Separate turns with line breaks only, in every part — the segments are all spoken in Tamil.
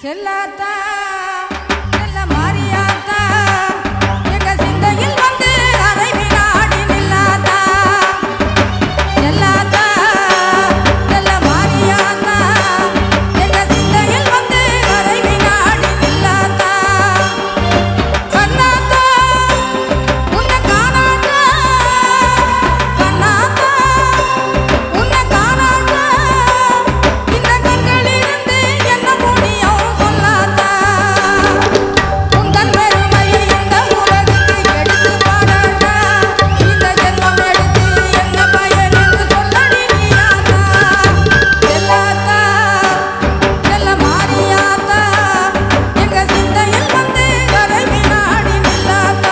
செல்லாத்தா செல்ல மாரியாத்தா எங்க சிந்தையில் வந்து அரை வினாடி நில்லாத்தா செல்லாத்தா செல்ல மாரியாத்தா எங்க சிந்தையில் வந்து அரை வினாடி நில்லாத்தா கண்ணாத்தா உன்னை காணாத்தா கண்ணாத்தா உன்னை காணாத்தா இந்த கண்களிலிருந்து என்ன முடியும் சொல்லாத்தா உந்தன் பெருமையை இந்த உலகுக்கு எடுத்து பாடாட்டா இந்த ஜென்மம் எடுத்து என்ன பயன் என்று சொல்லடி நீயாத்தா செல்லாத்தா செல்ல மாரியாத்தா எங்க சிந்தையில் வந்து கரை வினாடி நில்லாத்தா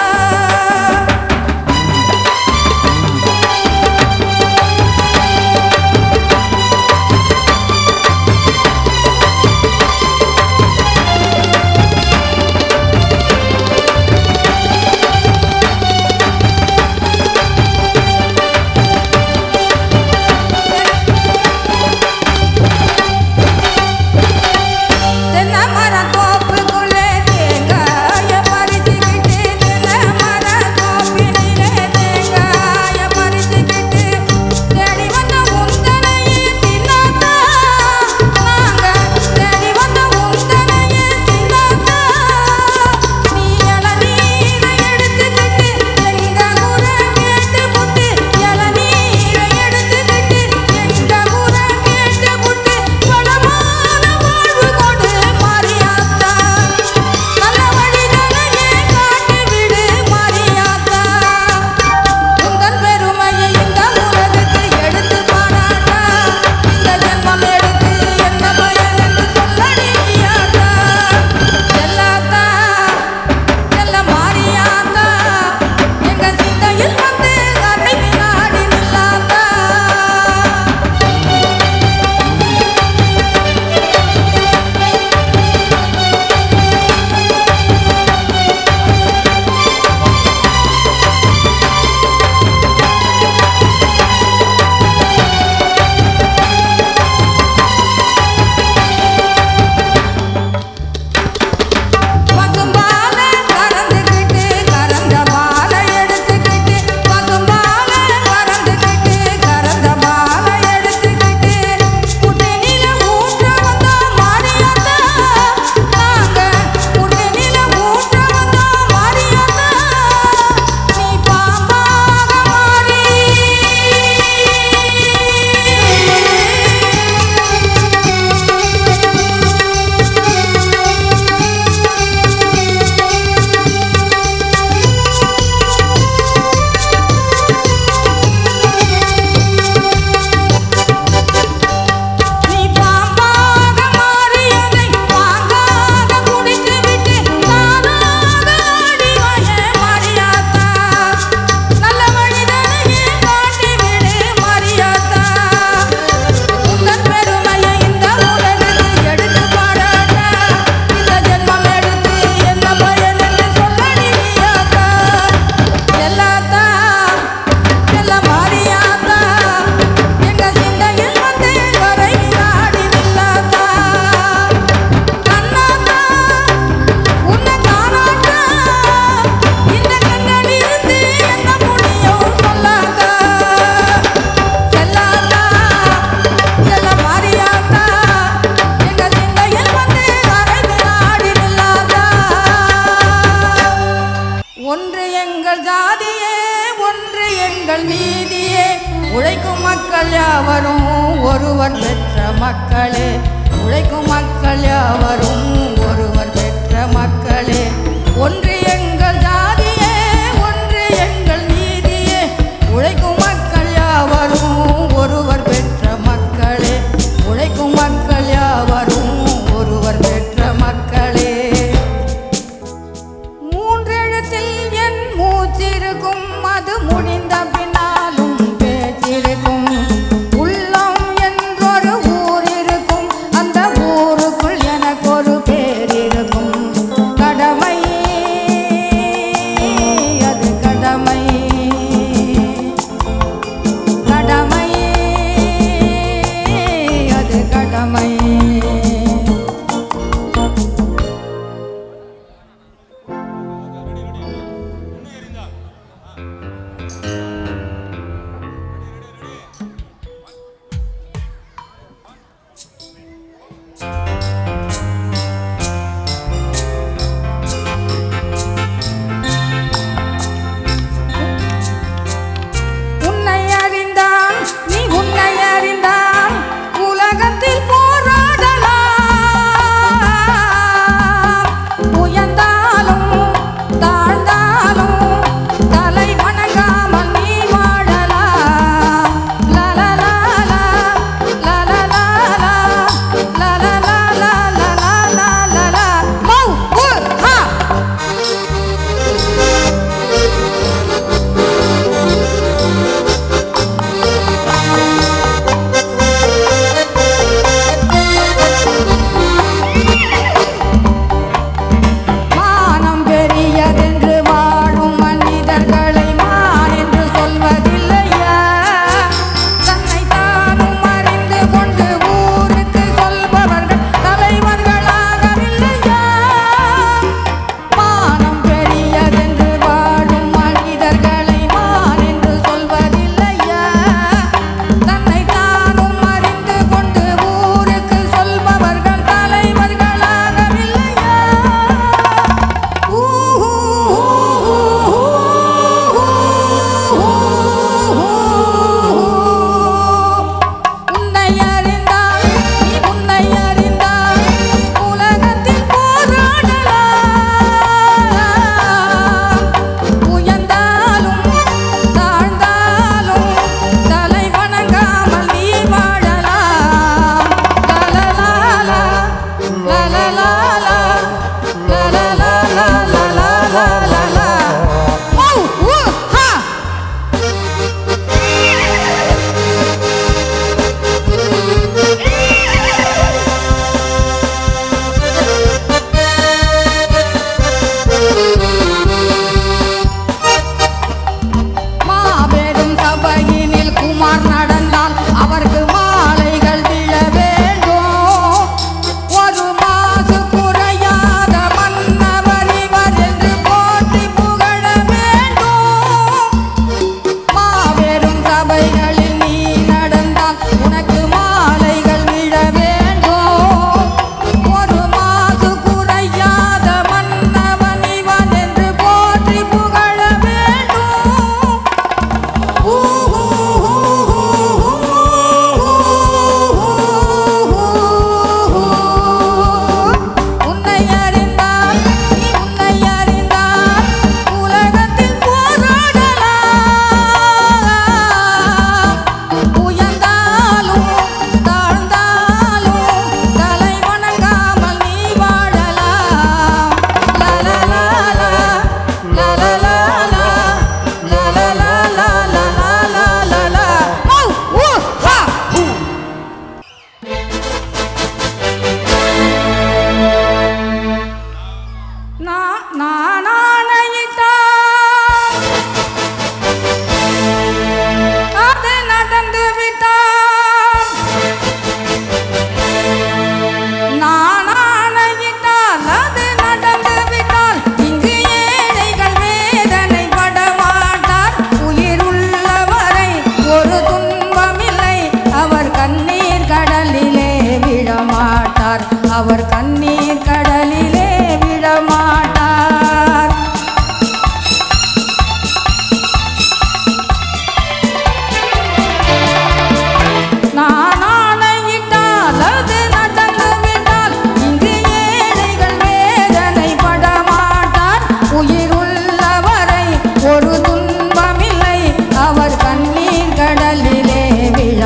தென்னை மரம் தோப்புக்குள்ளே தேங்காய பறிச்சுக்கிட்டு தென்னை மரம் தோப்பினிலே தேங்காய பறிச்சுக்கிட்டு தேடி வந்த உந்தனையே தின்னாத்தா நாங்க தேடி வந்த உந்தனையே தின்னாத்தா நீ இளநீரை எடுத்துக்கிட்டு எங்க ஊரை கேட்டு புட்டு இளநீரை எடுத்துக்கிட்டு எங்க ஊரை கேட்டு புட்டு வளமான வாழ்வு கொடு மாரியாத்தா நல்ல வழிகளையே காட்டி விடு மாரியாத்தா உந்தன் பெருமையை இந்த உலகுக்கு எடுத்து பாராட்டா இந்த ஜென்மம் எடுத்து என்ன பயன் என்று சொல்லடி நீயாத்தா செல்லாத்தா செல்ல மாரியாத்தா எங்க சிந்தையில் வந்து கரை வினாடி நில்லாத்தா பசும்பால கறந்துக்கிட்டு கறந்த பாலை எடுத்துக்கிட்டு பசும்பால கறந்துக்கிட்டு கறந்த பாலை எடுத்துக்கிட்டு புட்டினில ஊற்ற வந்தோம் மாரியாத்தா நாங்க புட்டினில ஊற்ற வந்தோம் மாரியாத்தா நீ பாம்பாக மாறி நீ பாம்பாக மாறியதை வாங்காக குடித்துவிட்டு தானாக ஆடி வாயே மாரியாத்தா நல்ல வழிதனையே காட்டி விடு மாரியாத்தா உந்தன் பெருமையை இந்த உலகுக்கு எடுத்து பாடாட்டா இந்த ஜென்மம் எடுத்து என்ன பயன் என்று சொல்லடி நீயாத்தா செல்லாத்தா செல்ல மாரியாத்தா எங்க சிந்தையில் வந்து கரை வினாடி நில்லாத்தா கண்ணாத்தா உன்னை காணாத்தா இந்த கண்களிலிருந்து என்ன முடியும் சொல்லாத்தா செல்லாத்தா செல்ல மாரியாத்தா எங்க சிந்தையில் வந்து கரை வினாடி நில்லாத்தா ஒன்று எங்கள் ஜாதியே ஒன்று எங்கள் நீதியே உழைக்கும் மக்கள் யாவரும் ஒருவர் பெற்ற மக்களே உழைக்கும் மக்கள் யாவரும் ஒருவர் பெற்ற மக்களே ஒன்று எங்கள் ஜாதியே ஒன்று எங்கள் நீதியே உழைக்கும் மக்கள் யாவரும் ஒருவர் பெற்ற மக்களே உழைக்கும் மக்கள் யாவரும் ஒருவர் பெற்ற மக்களே மூன்றெழுத்தில் என் மூச்சிருக்கும் அது முடிந்த பின்னாலும் பேச்சிருக்கும் உள்ளம் என்றொரு ஊர் இருக்கும் அந்த ஊருக்குள் எனக்கு ஒரு பேர் இருக்கும் கடமை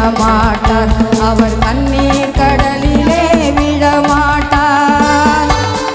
விழமாட்டார் அவர் கண்ணீர் கடலிலே விழமாட்டார்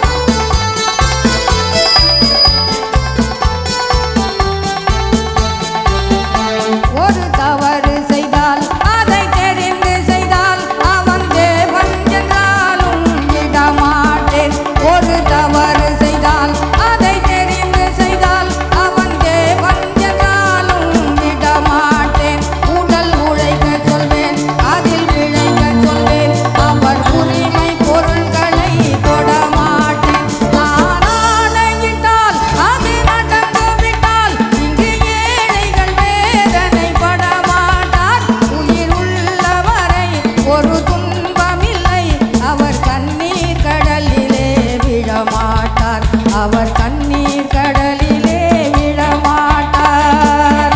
ஒரு தவறு செய்தால் அதை தெரிந்து செய்தால் அவன் தேவன் என்றாலும் விடமாட்டேன் ஒரு தவறு செய்தால் அதை தெரிந்து செய்தால் அவன் தேவன் என்றாலும் விடமாட்டேன் உடல் உழைக்க சொல்வேன் அதில் விளைக்க சொல்வேன் அவர் உரிமை பொருள்களை தொடமாட்டேன் நான் ஆணையிட்டால் அது நடந்து விட்டால் இங்கு ஏழைகள் வேதனைப்பட மாட்டார் உயிர் உள்ளவரை ஒரு துன்பமில்லை அவர் கண்ணீர் கடலிலே விழமாட்டார் அவர் கண்ணீர் கடலிலே விழமாட்டார்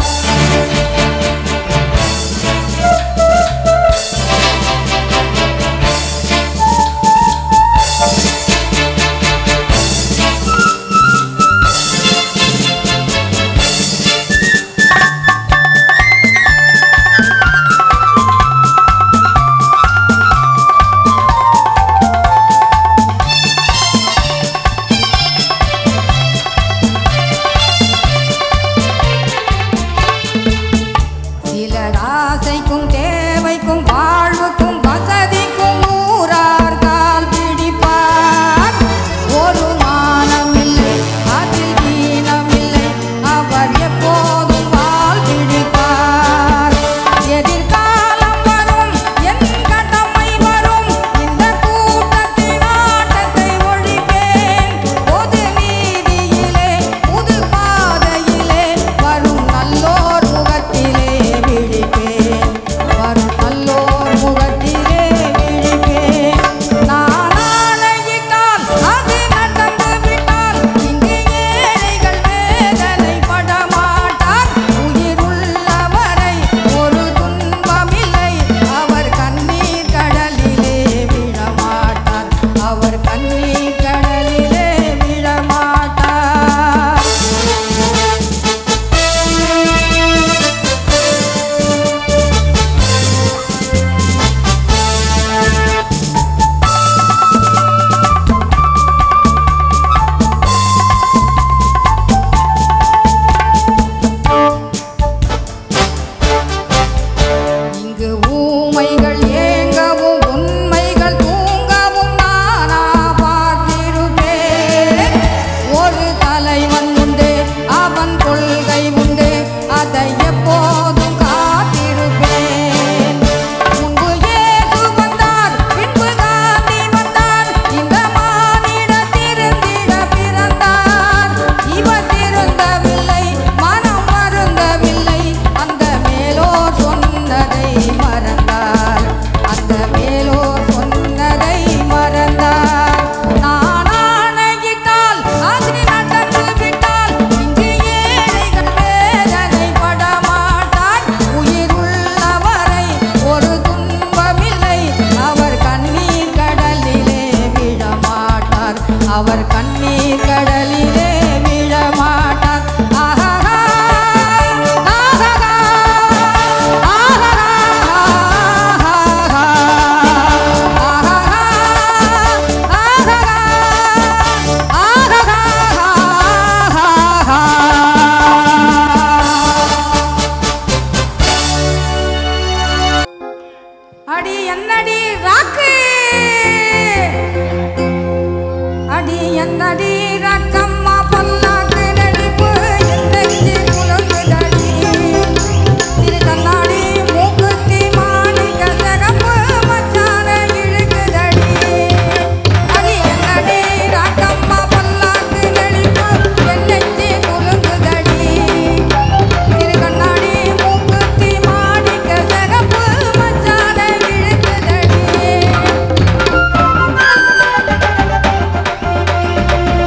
சிலர் ஆசைக்கும் தேவைக்கும் வாழ்வுக்கும் வசதிக்கும் ஊரார் கால் பிடிப்பார் ஒரு மானம் இல்லை அதில் தீனம் இல்லை அவர் எப்போதும் கால் பிடிப்பார் எதிர்காலம் வரும் என் கடமை வரும் இந்த கூட்டத்தின் ஆட்டத்தை ஒழிப்பேன் பொது நீதியிலே புது பாதையிலே வரும் நல்லோர் முகத்திலே விழிப்பேன் வரும் நல்லோர் முகத்திலே விழிப்பேன் நான் ஆணையிட்டால் அது நடந்து விட்டால் இங்கு ஏழைகள் வேதனைப்பட மாட்டார் உயிர் உள்ளவரை ஒரு துன்பமில்லை அவர் கண்ணீர் கடலிலே விழமாட்டார் அவர் கண்ணீர் கடலிலே விழமாட்டார் இங்கு ஊமைகள் ஏங்கவும் உண்மைகள் தூங்கவும் நானா பார்த்திருப்பேன் ஒரு தலைவன் உண்டு அவன் கொள்கை உண்டு அதை எப்போதும் காத்திருப்பேன் முன்பு இயேசு வந்தார் பின்பு காந்தி வந்தார் இந்த மானிட திருந்திட பிறந்தார் இவர் திருந்தவில்லை மனம் வருந்தவில்லை அந்த மேலோர் சொன்னதை மறந்தார் அந்த மேலோர் சொன்னதை மறந்தார் நான் ஆணையிட்டால் அது நடந்து விட்டால் இங்கு ஏழைகள் வேதனைப்பட மாட்டார் உயிர் உள்ளவரை ஒரு துன்பமில்லை அவர் கண்ணீர் கடலிலே விழமாட்டார் அவர் கண்ணீர் கடலிலே விழமாட்டார் ஆஹா ஆஹா அடி என்னடி ராக்கு அடி என்னடி ரக்கம்மா பல்லாக்கு நடிப்பு என்னைக்கு குழம்புதடி திரு கண்ணாடி மூக்குத்தி மாணிக்க சிகப்பு மச்சான இழுக்குதடி அடி என்னடி ரக்கம்மா பல்லாக்கு நடிப்பு என்னைக்கு குழம்புதடி திரு கண்ணாடி மூக்குத்தி மாணிக்க சிகப்பு மச்சான இழுக்குதடி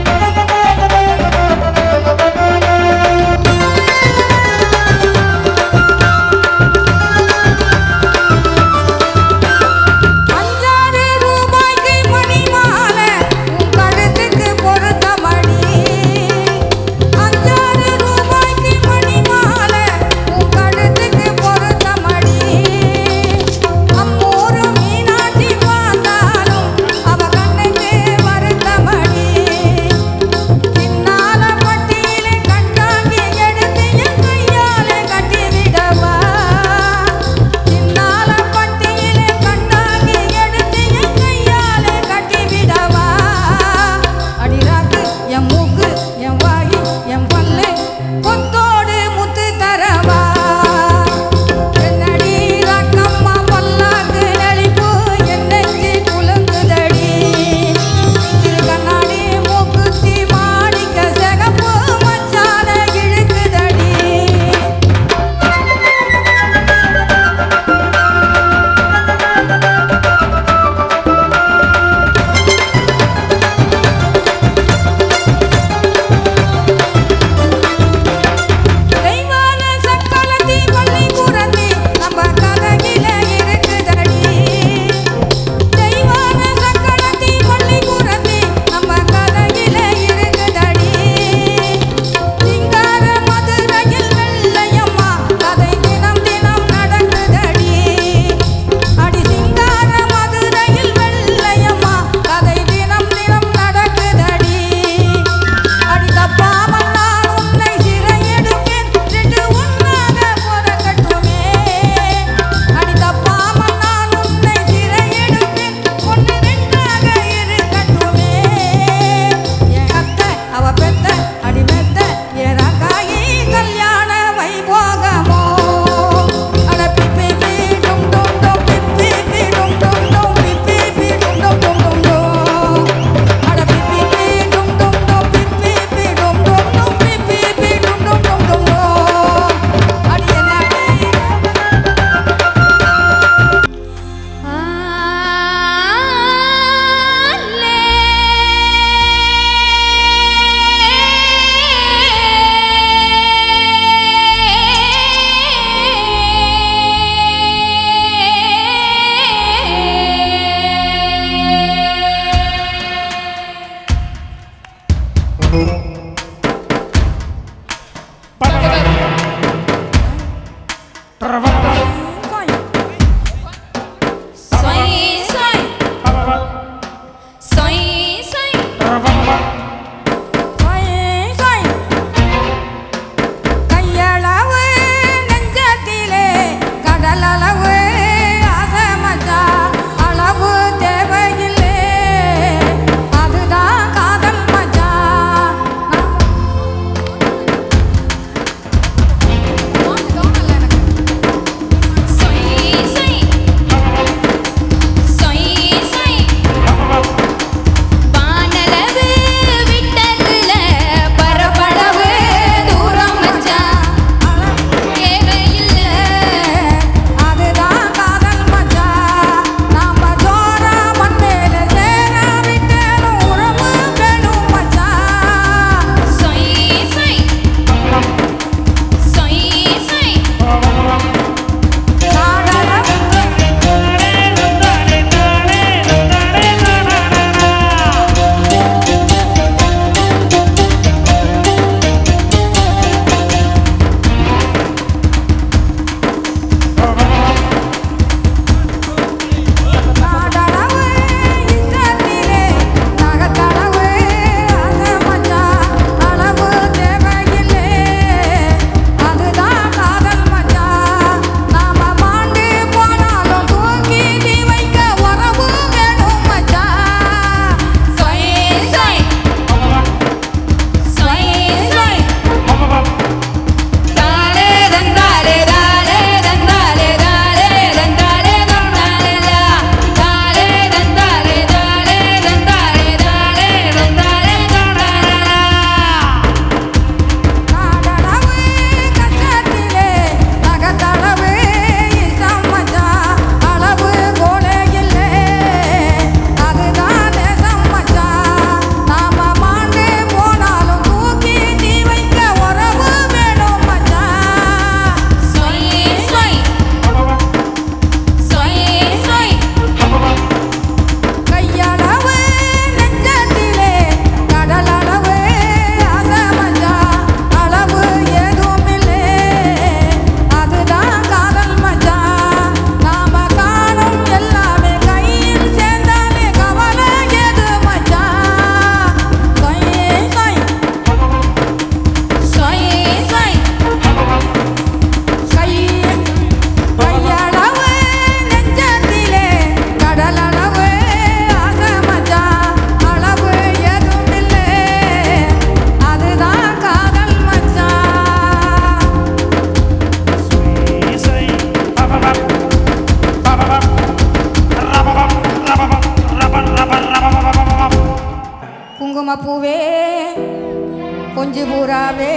குங்குமப்பூவே கொஞ்சு பூராவே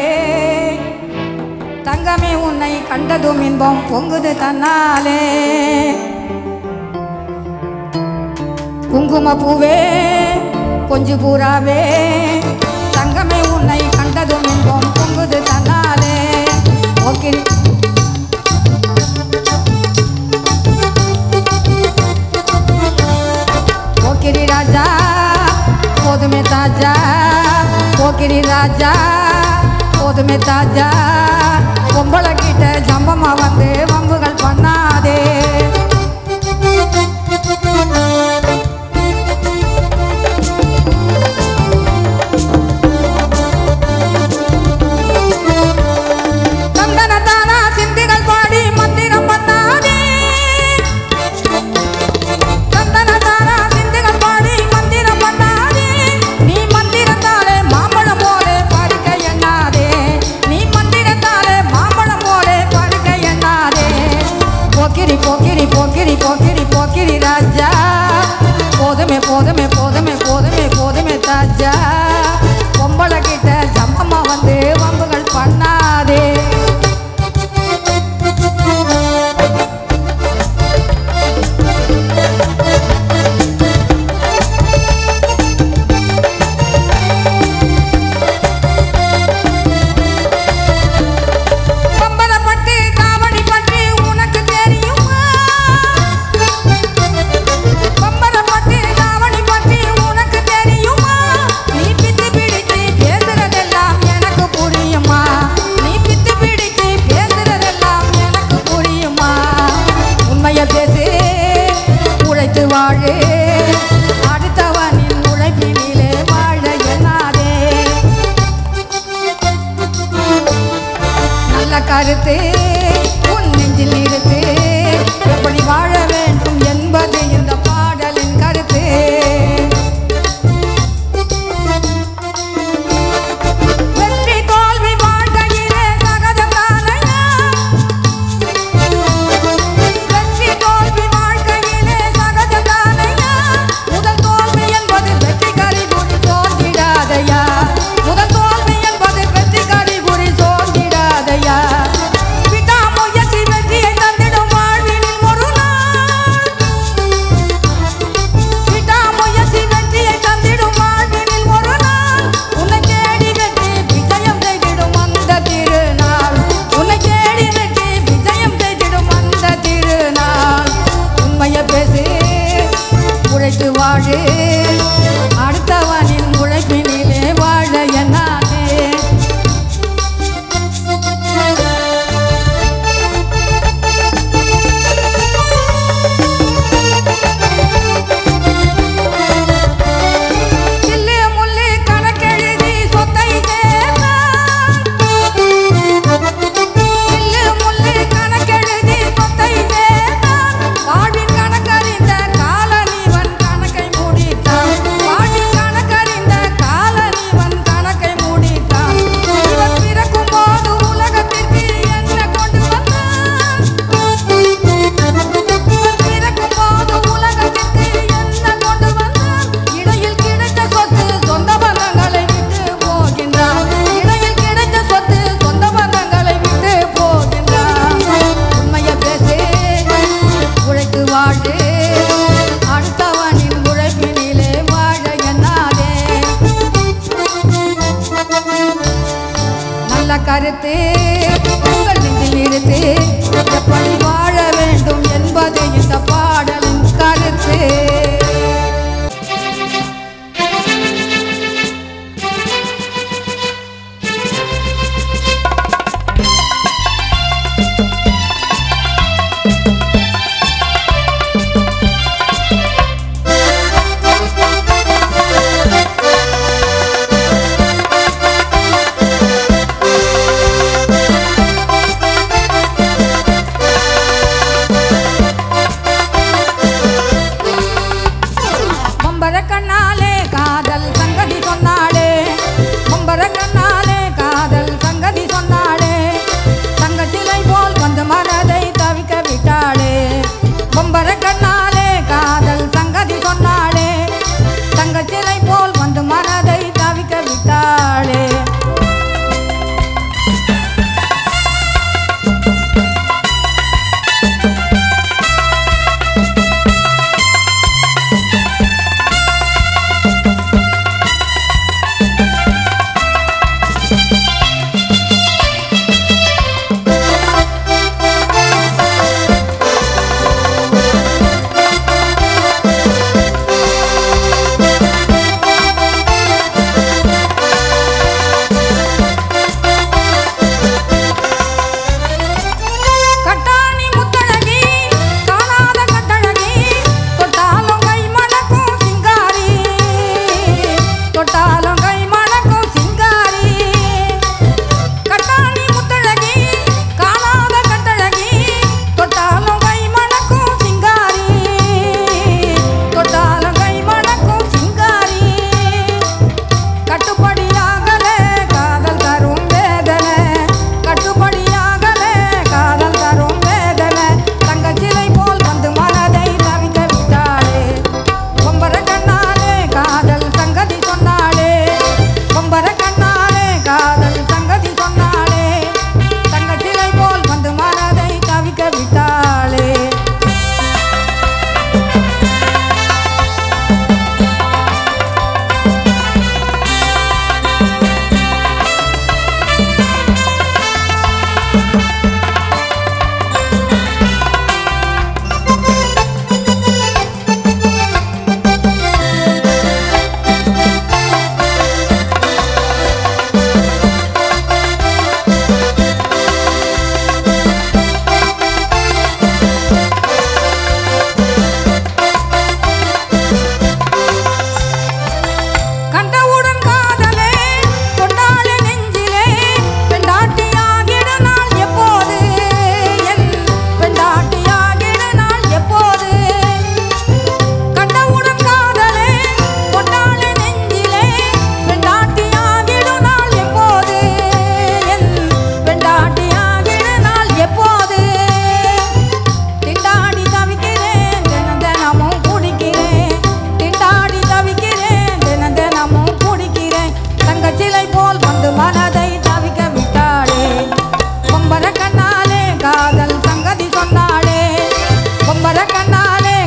தங்கமே உன்னை கண்டதும் இன்பம் பொங்குது தன்னாலே குங்குமப்பூவே கொஞ்சு பூராவே தங்கமே உன்னை கண்டதும் இன்பம் பொங்குது தன்னாலே ஓகே போக்கிரி ராஜா போதுமே தாஜா போக்கிரி ராஜா போதுமே தாஜா பொம்பளை கிட்ட ஜம்பமா வந்து வம்புகள் பண்ணாதே சந்தனத்தானா சிந்திகள் பாடி மந்திரம் பண்ணாதே சந்தனத்தானா சிந்துகள் பாடி மந்திரம் பண்ணாதே நீ மந்திரத்தாலே மாம்பழம் போலே பறிக்க எண்ணாதே நீ மந்திரத்தாலே மாம்பழம் போலே பறிக்க எண்ணாதே போக்கிரி போக்கிரி போக்கிரி போக்கிரி போக்கிரி ராஜா போதுமே போதுமே போதுமே போதுமே போதுமே தாஜா பொம்பளை கிட்ட ஜம்பமா வந்து வம்புகள் பண்ணாதே பம்பரப்பட்டு தாவணி பற்றி உனக்கு தெரியுமா பம்பரப்பட்டு தாவணி பற்றி உனக்கு தெரியுமா நீ பித்து பிடிச்சு பேசுறதெல்லாம் எனக்கு புரியுமா நீ பித்து பிடிச்சு பேசுறதெல்லாம் எனக்கு புரியுமா உண்மைய பேசு உழைத்து வாழு அடுத்தவனின் உழைப்பினிலே வாழ எண்ணாதே நல்ல கருத்து உன் நெஞ்சில் இருக்கு எப்படி வாழ வேண்டும் என்பது இந்த பாடலின் கருத்து வெற்றி தோல்வி வாழ்க்கையிலே சகஜம்தானையா? வெற்றி தோல்வி வாழ்க்கையிலே சகஜம்தானையா? முதல் தோல்வி என்பது வெற்றி கறிகுறி தோன்றிடாதையா முதல் தோல்வி என்பது வெற்றி கறிகுறி தோன்றிடாதையா விடாமுயற்சி வெற்றியை தந்திடும் வாழ்வினில் ஒரு நாள் விடாமுயற்சி வெற்றியை தந்திடும் வாழ்வினில் ஒரு நாள் உன்னை தேடி வெற்றி விஜயம் செய்திடும் அந்த திருநாள் உன்னை தேடி வெற்றி விஜயம் செய்திடும் அந்த திருநாள் உண்மைய பேசு உழைத்து வாழு அடுத்தவனின் உழைப்பினிலே வாழ எண்ணாதே சில்லு முள்ளு கணக்கெழுதி சொத்தை சேர்த்தான் சில்லு முள்ளு கணக்கெழுதி சொத்தை சேர்த்தான் வாழ்வின் கணக்கறிந்த காலனிவன் கணக்கை மூடித்தான் வாழ்வின் கணக்கறிந்த காலனிவன் கணக்கை மூடித்தான் இவன் பிறக்கும் போது உலகத்திற்கு என்ன கொண்டு வந்தான் பிறக்கும் போது உலகத்திற்கு என்ன கொண்டு வந்தான் இடையில் கிடைத்த சொத்து சொந்த பந்தங்களை விட்டு போகின்றான் இடையில் கிடைத்த சொத்து சொந்த பந்தங்களை விட்டு போகின்றான் உண்மைய பேசு உழைத்து வாழு அடுத்தவனின் உழைப்பினிலே வாழ எண்ணாதே நல்ல கருத்து உங்கள் நெஞ்சில் நிறுத்து எப்படி வாழ வேண்டும் என்பது இந்த பாடலின் கருத்து
Thank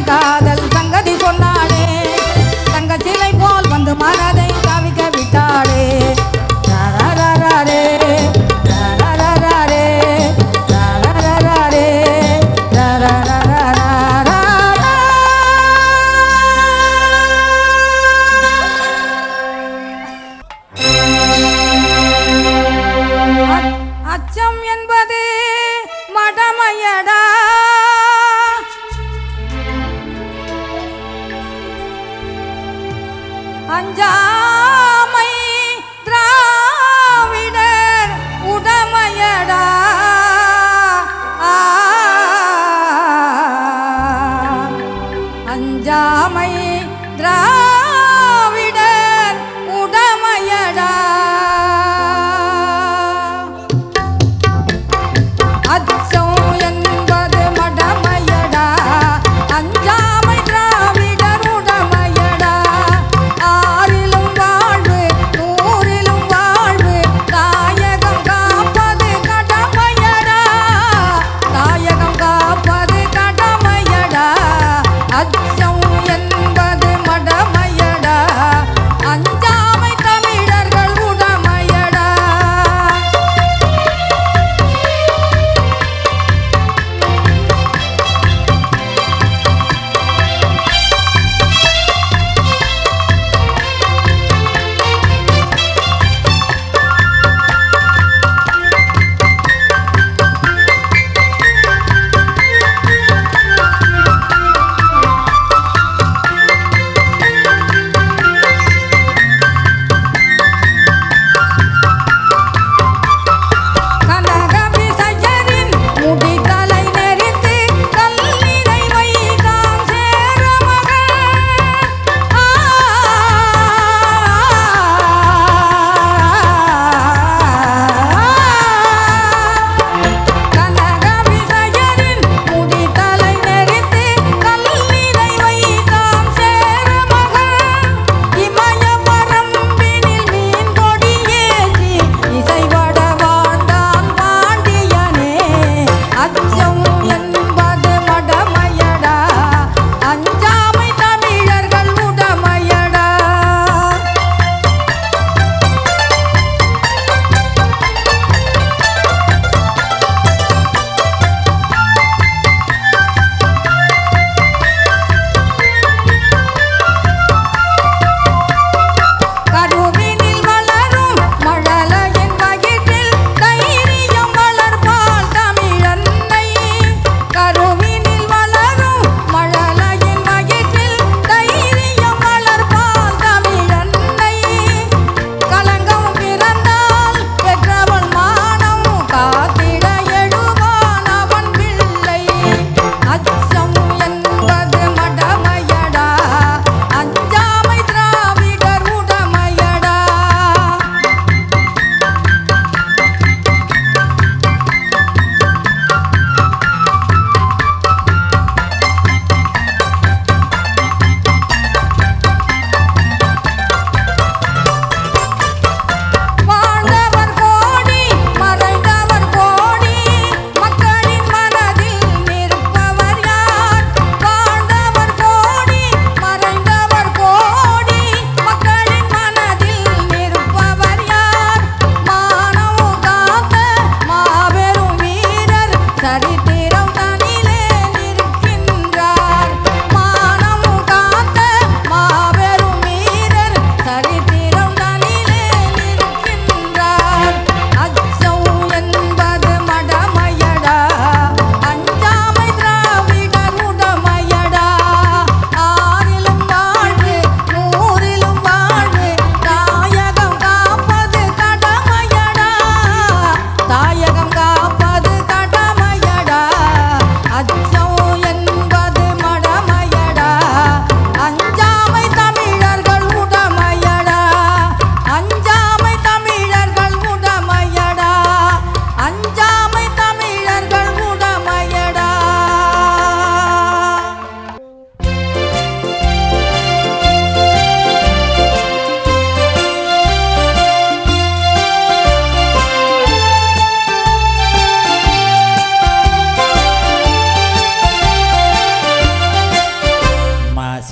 காதல் சங்கதி சொன்னாளே தங்க சிலை போல் வந்து மனதை தவிக்க விட்டாளே ரரரரரே, ரரரரரே, ரரரரரே, ரரரரரா. அ- அச்சம் என்பது மடமையடா அஞ்சாமை திராவிடர் உடமையடா ஆ. அஞ்சாமை திராவிடர் உடமையடா அச்சம் என்பது மடமையடா அஞ்சாமை திராவிடர் உடமையடா ஆறிலும் வாழ்வு நூறிலும் வாழ்வு தாயகம் காப்பது கடமையடா தாயகம் காப்பது கடமையடா அச்சம் என்பது மடமை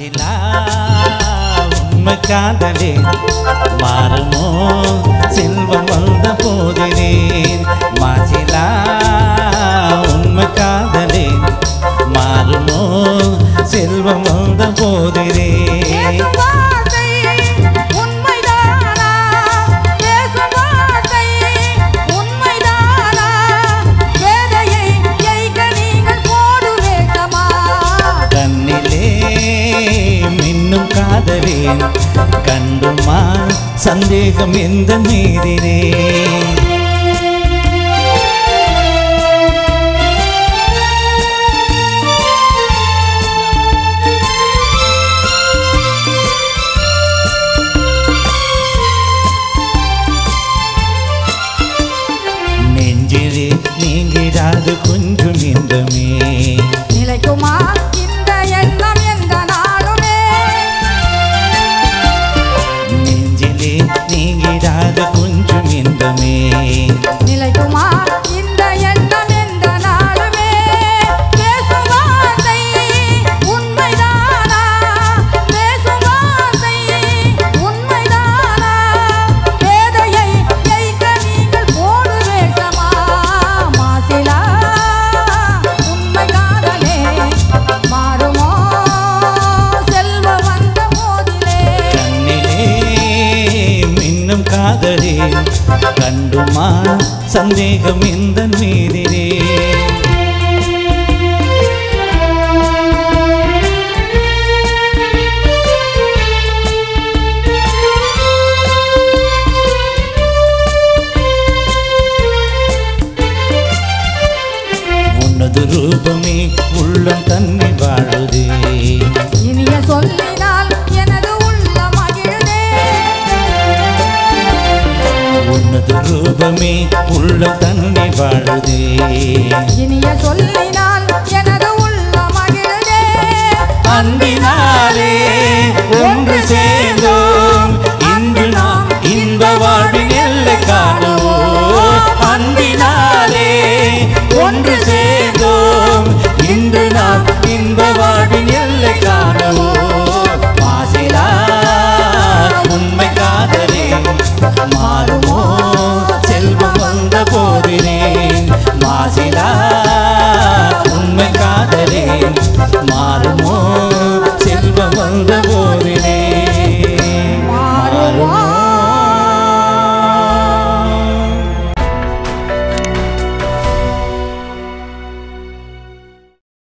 மாசிலா உண்மை காதலே மாறுமோ செல்வம் வந்த போதிலே மாசிலா உண்மை காதலே மாறுமோ செல்வம் வந்த போதிலே
பேசும் வார்த்தை உண்மைதானா? பேசும் வார்த்தை உண்மைதானா? வேதையை ஜெயிக்க நீங்கள் போடு வேஷமா?
கண்ணிலே மின்னும் காதலே கண்டுமா சந்தேகம் எந்த மீதினே நெஞ்சிலே நீங்கிடாது கொஞ்சம் இன்பமே
நிலைக்குமா இந்த எண்ணம் எந்த நாளுமே?
நெஞ்சிலே நீங்கிடாது கொஞ்சம் இன்பமே
நிலைக்குமா இந்த எண்ணம் எந்த நாளுமே? பேசும் வார்த்தை உண்மைதானா? பேசும் வார்த்தை உண்மைதானா? வேதையை ஜெயிக்க நீங்கள் போடு வேஷமா? மாசிலா உண்மை காதலே மாறுமோ செல்வ வந்த போதிலே
கண்ணிலே மின்னும் காதலே கண்டுமா சந்தேகம் இந்த மீதிலே உன்னது ரூபமே உள்ளம் தன்னை வாழுதே
இனிய சொல்லினால் எனது உள்ள மகிழுதே
உன்னது ரூபமே உள்ளம் தன்னை வாழுதே
இனிய சொல்லினால் எனது உள்ள மகிழுதே
அன்பினாலே ஒன்று சேர்ந்தோம் இன்று நாம் இன்ப வாழ்வின் எல்லை காணுவோம் அன்பினாலே ஒன்று சேர்ந்தோம் இன்று நாம் இன்ப வாழ்வின் எல்லை காணுவோம் மாசிலா உண்மை காதலே மாறுமோ செல்வம் வந்த போதிலே மாசிலா உண்மை காதலே மாறுமோ செல்வம் வந்த போதிலே
மாறுமோ